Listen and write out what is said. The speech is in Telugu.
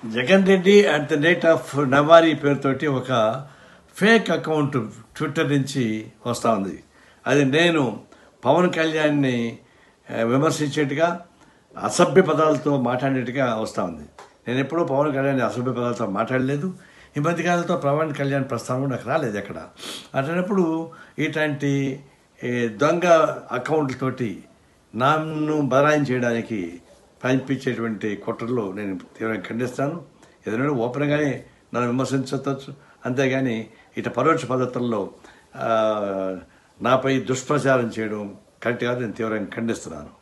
Jagan Reddy at the rate of నవారీ పేరుతోటి ఒక ఫేక్ అకౌంట్ ట్విట్టర్ నుంచి వస్తూ ఉంది అది నేను పవన్ కళ్యాణ్ని ఆ, విమర్శించేట్టుగా అసభ్య పదాలతో మాట్లాడేట్టుగా వస్తూ ఉంది నేను ఎప్పుడూ పవన్ కళ్యాణ్ అసభ్య పదాలతో మాట్లాడలేదు ఈ మధ్యకాలంతో పవన్ కళ్యాణ్ ప్రస్తావన నాకు రాలేదు ఎక్కడ అట్లాంటప్పుడు ఇట్లాంటి ఏ, దొంగ అకౌంట్లతోటి నన్ను బదలాయించేయడానికి చేయడానికి పంపించేటువంటి కుట్రలు నేను తీవ్రంగా ఖండిస్తాను ఏదైనా ఓపెన్గానే నన్ను విమర్శించవచ్చు అంతేగాని ఇట పరోక్ష పద్ధతుల్లో ఆ, నాపై దుష్ప్రచారం చేయడం కరెక్ట్ కాదు నేను తీవ్రంగా ఖండిస్తున్నాను